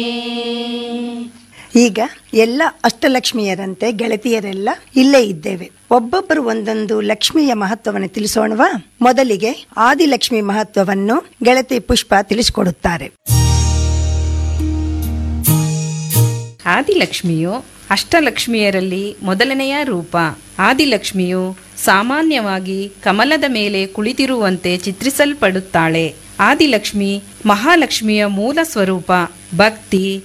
ಈಗ ಎಲ್ಲ ಅಷ್ಟಲಕ್ಷ್ಮಿಯರಂತೆ ಗೆಳತಿಯರೆಲ್ಲ ಇಲ್ಲೇ ಇದ್ದೇವೆ ಒಬ್ಬೊಬ್ಬರು ಒಂದೊಂದು ಲಕ್ಷ್ಮಿಯ ಮಹತ್ವವನ್ನು ತಿಳಿಸೋಣವಾ ಮೊದಲಿಗೆ ಆದಿಲಕ್ಷ್ಮಿ ಮಹತ್ವವನ್ನು ಗೆಳತಿ ಪುಷ್ಪ ತಿಳಿಸಿಕೊಡುತ್ತಾರೆ ಆದಿಲಕ್ಷ್ಮಿಯು ಅಷ್ಟಲಕ್ಷ್ಮಿಯರಲ್ಲಿ ಮೊದಲನೆಯ ರೂಪ ಆದಿಲಕ್ಷ್ಮಿಯು ಸಾಮಾನ್ಯವಾಗಿ ಕಮಲದ ಮೇಲೆ ಕುಳಿತಿರುವಂತೆ ಚಿತ್ರಿಸಲ್ಪಡುತ್ತಾಳೆ ಆದಿಲಕ್ಷ್ಮಿ ಮಹಾಲಕ್ಷ್ಮಿಯ ಮೂಲ ಸ್ವರೂಪ ಭಕ್ತಿ